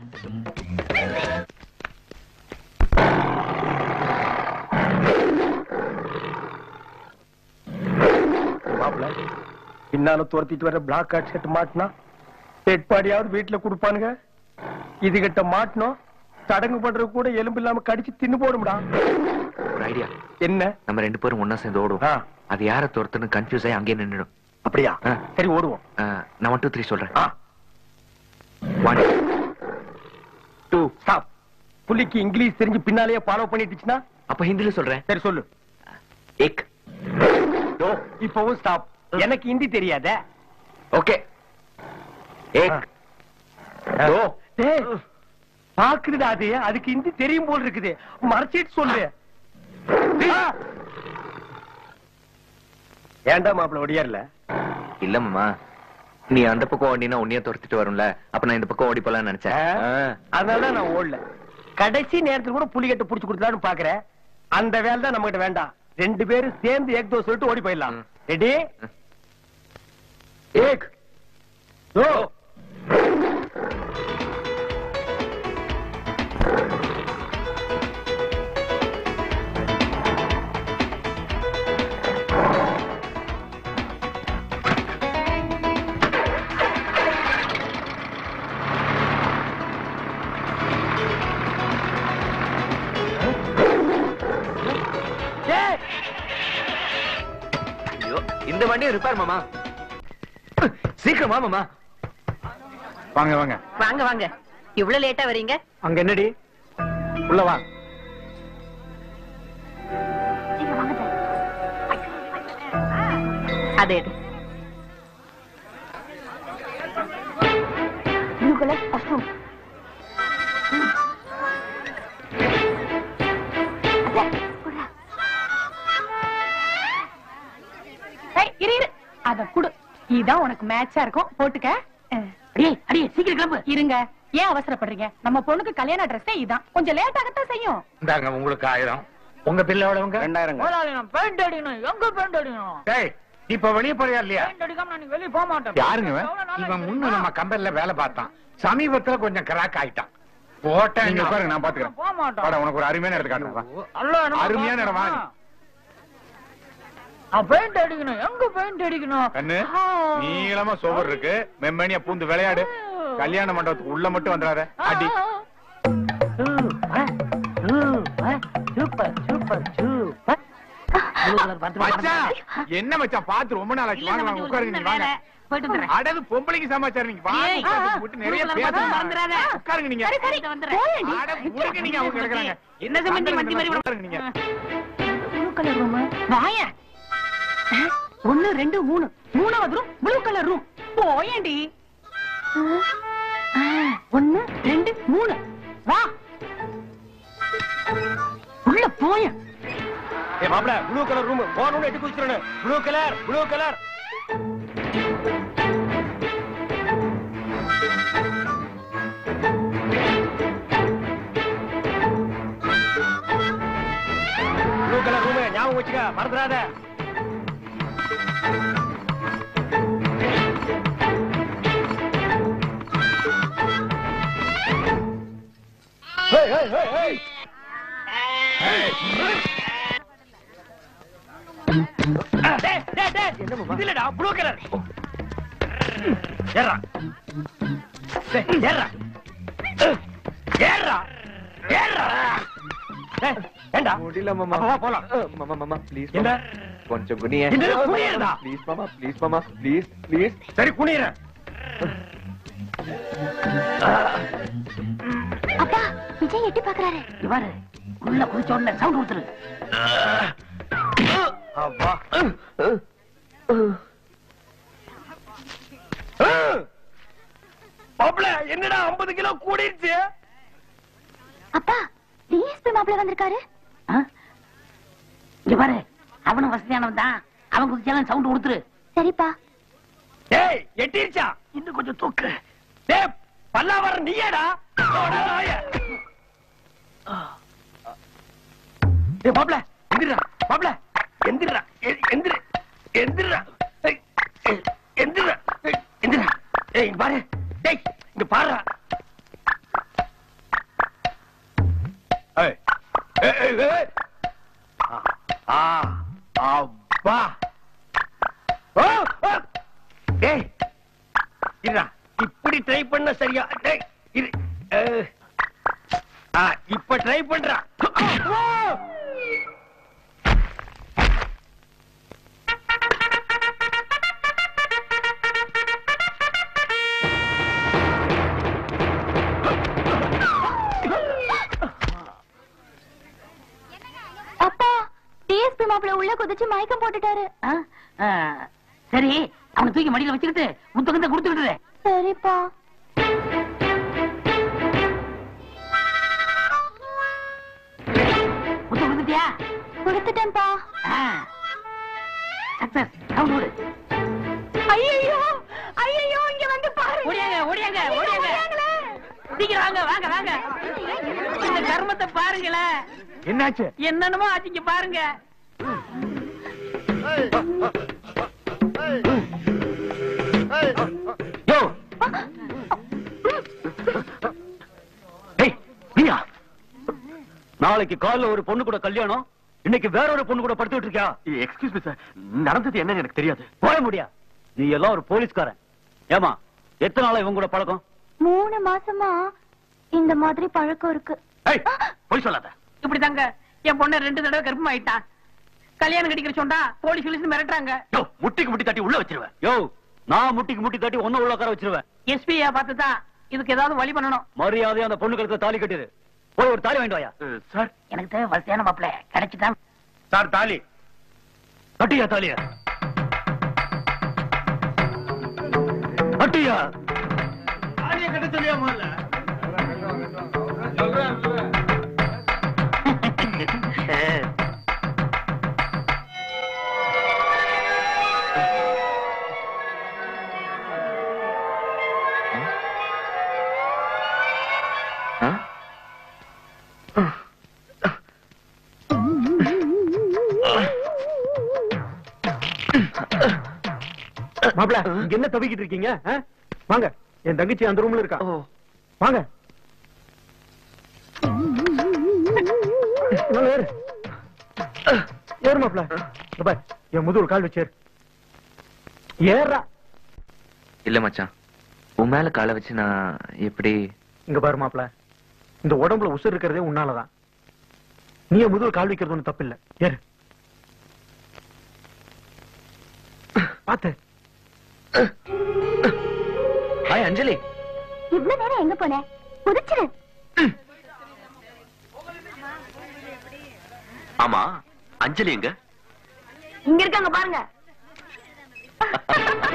மாப்பிள பின்னால துரத்திட்டு வர பிளாக் கார்ட் ஷர்ட் மாட்டினா பெட்பாடியாவது வீட்டுல கொடுப்பானுங்க இது கிட்ட மாட்டினோம் சடங்கு பண்றது கூட எலும்பு இல்லாம கடிச்சு தின்னு போடும்டா ஒரு ஐடியா என்ன நம்ம ரெண்டு பேரும் ஒண்ணா சேர்ந்து ஓடுவோம் ஆ, அது யார துரத்துன்னு கன்ஃபியூஸ் ஆகி அங்கேயே நின்னுடும் அப்படியா ஆ. சரி ஓடுவோம் ஆ, நான் ஒன் டூ த்ரீ சொல்றேன் ஆ, ஒன் டூ stop. புலிக்கு இங்கிலீஷ் தெரிஞ்சு பின்னாலேயே ஃபாலோ பண்ணிட்டுச்சுன்னா அப்ப ஹிந்தில சொல்றேன் சரி சொல்லு ஏக் தோ, இப்பவும் ஸ்டாப் எனக்கு ஹிந்தி தெரியாத ஓகே ஏக் தோ, டேய், பாக்குதுடா அது அதுக்கு ஹிந்தி தெரியும் போல் இருக்குது மறைச்சிட்டு சொல்லு ஆ. ஏன்டா மாப்பிள ஒடியார்ல இல்ல மாமா நீ அந்த பக்கம் ஓடினா உன்னைய துரத்திட்டு வரும்ல அப்ப நான் இந்த பக்கம் ஓடி போலாம்னு நினைச்சேன் ஆ. அதனால நான் ஓடல கடைசி நேரத்துல கூட புலிகட்ட புடிச்சு கொடுத்தலான்னு பாக்குறேன் அந்த வேலை தான் நம்ம கிட்ட வேண்டாம் ரெண்டு பேரும் சேர்ந்து ஏக் தோ சொல்லிட்டு ஓடி போயிடலாம் ம். ரெடி ஏக் தோ ஏய், ஐயோ இந்த வண்டியை ரிப்பேர் மாமா சீக்கிரமா மாமா வாங்க வாங்க வாங்க வாங்க இவ்வளவு லேட்டா வரீங்க அங்க என்னடி உள்ள வா அதே எடு. ஏய், இரு இரு அத குடு இதான் உனக்கு மேட்சா இருக்கும் போட்டுக்க அடியே அடியே சீக்கிரம் கிளம்பு இருங்க ஏன் அவசரப்படுறீங்க நம்ம பொண்ணுக்கு கல்யாண ட்ரெஸ்ஸே இதான் கொஞ்சம் லேட் ஆகத்தான் செய்யும் இந்தாங்க உங்களுக்கு ஆயிரம் உங்க பிள்ளை எவ்வளவுங்க ரெண்டாயிரங்க பெயிண்ட் அடிக்கணும் எங்க பெயிண்ட் அடிக்கணும் டேய் இப்ப வெளிய போறியா இல்லையா பெயிண்ட் அடிக்காம நான் வெளியே போக மாட்டேன் யாருங்க இவன்? இவன் முன்ன நம்ம கம்பெனில வேலை பார்த்தான் சமீபத்துல கொஞ்சம் கிராக் ஆயிட்டான் போட்டேன் நீங்க உட்காருங்க, நான் பாத்துக்கிறேன். போக மாட்டேன் வாடா, உனக்கு ஒரு அருமையான இடத்து காட்டுறேன் வா. நல்ல இடமா அருமையான பார்த்து இடமா? வா. நான் பெயிண்ட் அடிக்கணும் எங்க பெயிண்ட் அடிக்கணும் கண்ணு ஆ. நீளமா சோவர் இருக்கு மெம்மணியா பூந்து விளையாடு கல்யாண மண்டபத்துக்கு உள்ள மட்டும் வந்துடாத அடி சூப்பர் சூப்பர் சூப்பர் மச்சான் என்ன மச்சான் பாத்து ரொம்ப நாள் ஆச்சு வாங்க வாங்க உட்காருங்க நீங்க வாங்க போயிட்டு வந்துடுறேன் அடது பொம்பளைக்கு சமாச்சாரம் நீங்க வாங்க ஏய், உட்கார்ந்து விட்டு நிறைய உள்ள கலர் பேசணும் மறந்துடாத. உட்காருங்க நீங்க சரி, சரி, போயேன்டி. அட உடுங்க நீங்க அவங்க கிடக்குறாங்க என்ன சம்பந்தி மந்தி மாதிரி உட்காருங்க நீங்க ப்ளூ கலர் ரூம் வாய ஒன்னு ரெண்டு மூணு மூணாவது ரூம் ப்ளூ கலர் ரூம் போயேண்டி ஒன்னு ரெண்டு மூணு வா உள்ள போய ஏ மாப்பிள ப்ளூ கலர் ரூம் போனோம்னு எட்டு குதிச்சிடணும் blue colour blue colour blue colour room ஞாபகம் வச்சுக்க மறந்துடாத ஹேய் ஹேய் ஹேய் ஹேய் டேய், டேய், டேய். இது இல்லடா, blue color. ஏறுடா. டேய், ஏறுடா. ஏறுடா. ஏறுடா. டேய், ஏன்டா? முடியல மாமா அப்ப வா, போலாம். மாமா மாமா ப்ளீஸ் என்ன? கொஞ்சம் குனிய என்னது குனியறதா? ப்ளீஸ் மாமா ப்ளீஸ் மாமா ப்ளீஸ் ப்ளீஸ் சரி குனிறேன் அப்பா விஜய் எட்டி பாக்குறாரு இவரு உள்ள குதிச்ச உடனே சவுண்ட் கொடுத்துரு அப்பா மாப்பிள என்னடா 50 கிலோ கூடிருச்சு அப்பா டிஎஸ்பி மாப்பிள்ள வந்திருக்காரு இங்க பாரு அவனும் வசதியானவன் தான் அவன் குதிச்சாலும் சவுண்ட் கொடுத்துரு சரிப்பா டேய் எட்டிருச்சா இன்னும் கொஞ்சம் தூக்கு டேய் பல்லாவர நீயேடா ஓடா நாயே. டேய் மாப்ள எந்திரா மாப்ள எந்திரா எ- எந்திரு எந்திரா ஏய், ஏய், எந்திரா ஏய், எந்திரா ஏய் இங்க பாரு டேய் இங்க பாரு ஆ, அப்பா ஆ, ஆ. டேய் இருடா இப்படி ட்ரை பண்ண சரியா டேய் இரு அஹ். ஆ, இப்ப ட்ரை பண்றா ஆ. அப்பா டிஎஸ்பி மாப்பிள்ள உள்ள குதிச்சு மயக்கம் போட்டுட்டாரு ஆ? ஆ, சரி அவனை தூக்கி மடியில வச்சுக்கிட்டு முத்தகத்தை கொடுத்துக்கிட்டு சரிப்பா முத்தம் கொடுத்துட்டியா கொடுத்துட்டேன்ப்பா சக்சஸ் சவுண்ட் விடு ஐயோ ஐயோ இங்க வந்து பாரு ஓடியாங்க ஓடியாங்க ஓடியாங்க சீக்கிரம் வாங்க வாங்க வாங்க இந்த கர்மத்தை பாருங்களேன் என்னாச்சு என்னென்னமோ ஆச்சுங்க பாருங்க யோ டேய் நீயா நாளைக்கு காலைல ஒரு பொண்ணு கூட கல்யாணம் இன்னைக்கு வேற ஒரு பொண்ணு கூட படுத்துட்டு இருக்கியா எக்ஸ்கியூஸ் மீ சார் நடந்தது என்னன்னு எனக்கு தெரியாது போய முடியா நீ எல்லாம் ஒரு போலீஸ்காரன் ஏமா எத்தனை நாளா இவங்க கூட பழக்கம் மூணு மாசமா இந்த மாதிரி பழக்கம் இருக்கு ஏய் போய் சொல்லாத இப்படிதாங்க என் பொண்ணு ரெண்டு தடவை கர்ப்பமாயிட்டா கல்யாணம் கட்டிக்கிற சொன்னா போலீஸ் போலீஸ் மிரட்டுறாங்க யோ முட்டிக்கு முட்டி தட்டி உள்ள வச்சிருவேன் யோ நான் முட்டிக்கு முட்டி தட்டி ஒன்னும் உள்ள உட்கார வச்சிருவேன் எஸ்பியா பார்த்து தான் இதுக்கு ஏதாவது வழி பண்ணணும் மரியாதையா அந்த பொண்ணு கழுத்துல தாலி கட்டிடு போய் ஒரு தாலி வாங்கிட்டு வாயா சார் எனக்கு தேவை வசதியான மாப்பிள்ள கிடைச்சிட்டான் சார் தாலி கட்டியா தாலியா கட்டியா ஆ? மாப்பிள இங்க என்ன தவிக்கிட்டு இருக்கீங்க ஆ? வாங்க என் தங்கச்சி அந்த ரூம்ல இருக்கா வாங்க நல்லா ஏறு ஏறு மாப்பிள இங்க பாரு, என் முது ஒரு கால் வச்சேரு ஏறா இல்ல மச்சான் உன் மேல காலை வச்சு நான் எப்படி இங்க பாரு மாப்பிள இந்த உடம்புல உசுர் இருக்கிறதே உன்னாலதான் நீ என் முதுகுல கால் வைக்கிறது ஒண்ணு தப்பு இல்ல ஏறு பாத்து ஹாய் அஞ்சலி இவ்வளவு நேரம் எங்க போன குதிச்சிரு ஆமா அஞ்சலி எங்க இங்க இருக்காங்க பாருங்க